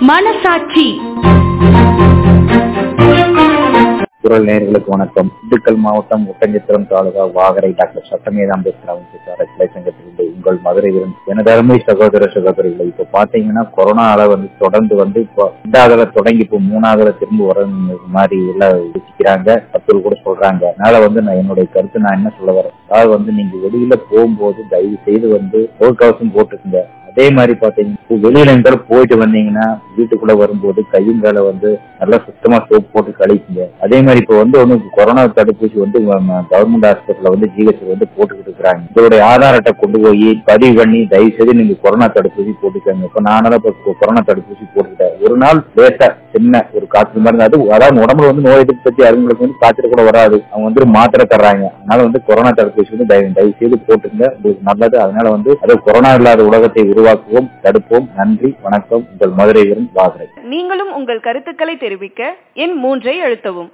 மனசாட்சி குரல் நேயர்களுக்கு வணக்கம் திண்டுக்கல் மாவட்டம் ஒட்டஞ்சத்திரம் தாலுகா வாகரை டாக்டர் சட்டமேத அம்பேத்கர் அமைச்சர் கிளை சங்கத்திலிருந்து உங்கள் மதுரை இருந்து எனது அருமை சகோதர சகோதரிகளை இப்ப பாத்தீங்கன்னா கொரோனால வந்து தொடர்ந்து வந்து இப்போ ரெண்டாவதுல தொடங்கி இப்போ மூணாவதுல திரும்ப வர மாதிரி எல்லாம் யோசிக்கிறாங்க பத்து கூட சொல்றாங்க அதனால வந்து நான் என்னுடைய கருத்து நான் என்ன சொல்ல வரேன் அதாவது வந்து நீங்க வெளியில போகும்போது தயவு செய்து வந்து முகக்கவசம் போட்டுக்குங்க அதே மாதிரி பாத்தீங்கன்னா இப்போ வெளியில எங்காலும் போயிட்டு வந்தீங்கன்னா வீட்டுக்குள்ள வரும்போது கையும் காலை வந்து நல்லா சுத்தமா சோப் போட்டு கழிக்குங்க அதே மாதிரி இப்ப வந்து ஒண்ணு கொரோனா தடுப்பூசி வந்து கவர்மெண்ட் ஹாஸ்பிட்டல்ல வந்து ஜிஹெச் வந்து போட்டுக்கிட்டு இருக்கிறாங்க இதோடைய ஆதார் அட்டை கொண்டு போய் பதிவு பண்ணி தயவு செய்து நீங்க கொரோனா தடுப்பூசி போட்டுக்கோங்க இப்ப நானால இப்ப கொரோனா தடுப்பூசி போட்டுக்கிட்டேன் ஒரு நாள் லேசா சின்ன ஒரு காய்ச்சல் மாதிரி அது அதாவது உடம்புல வந்து நோய் எதிர்ப்பு பத்தி அவங்களுக்கு வந்து காய்ச்சல் கூட வராது அவங்க வந்து ஒரு மாத்திரை தர்றாங்க அதனால வந்து கொரோனா தடுப்பூசி வந்து தயவு தயவு செய்து போட்டுங்க உங்களுக்கு நல்லது அதனால வந்து அது கொரோனா இல்லாத உலகத்தை உருவாக்குவோம் தடுப்போம் நன்றி வணக்கம் உங்கள் மதுரையிலிருந்து பாகரை நீங்களும் உங்கள் கருத்துக்களை தெரிவிக்க எண் மூன்றை அழுத்தவும்